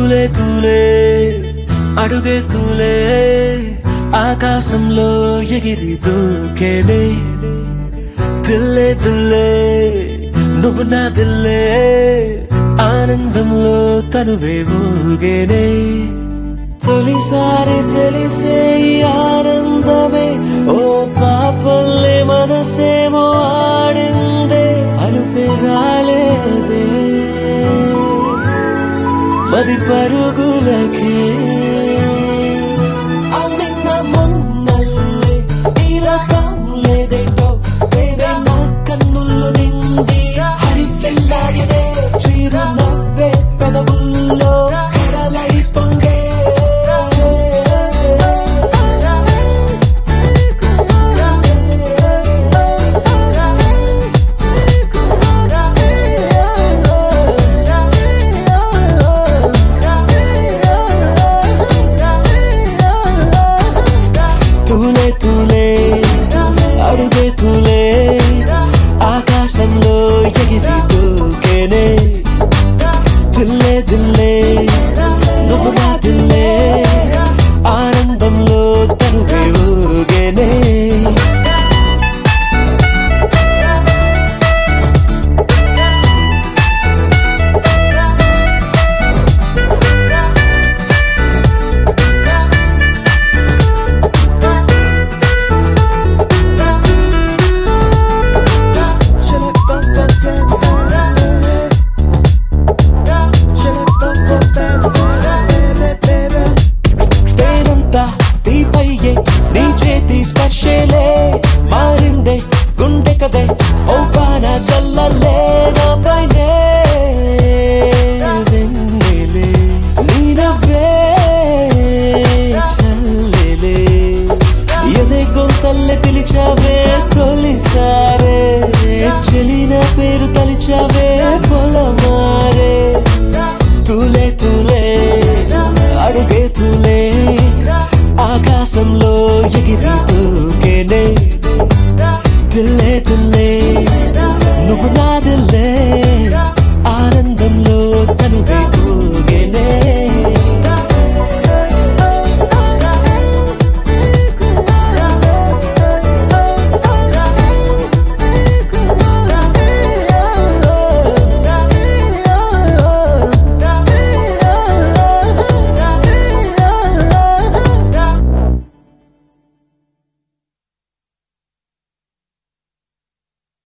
తూలే తూలే అడుగే తూలే ఆకాశంలో ఎగిరి దూకేనే దిల్లే దిల్లే నువ్వు నా దిల్లే ఆనందంలో తనువే ఊగేనే తొలిసారి తెలిసే ఈ ఆనందమే ఓ పాపల్లే మనసేమో ఆడిందే అలుపే రాలేదే మది పరుగులకే నిన్న మొన్నల్లే ఈ రకం లేదేంటో వేరే నా కన్నుల్లో నిండి హరి వెళ్ళాడినే చిరు నవ్వే పెదవుల్లో కడలై పొంగే తూలే తూలే అడుగే తూలే ఆకాశంలో ఎగిరి దూకేనే దిల్లే దిల్లే నువ్వు నా దిల్లే ఆనందంలో తనువే ఊగేనే పేరంతా తీపయ్యే నీ చేతి స్పర్శలే మారిందే గుండె కదే ఓ పాన చల్లలే నా పైనే వెన్నెలే నీ నవ్వే చల్లెలే ఎదే గొంతల్లె పిలిచావే తొలిసారే చెలిన పేరు తలిచావే పొలమారే తూలే తూలే అడుగే తూలే ఆకాశంలో ఎగిరి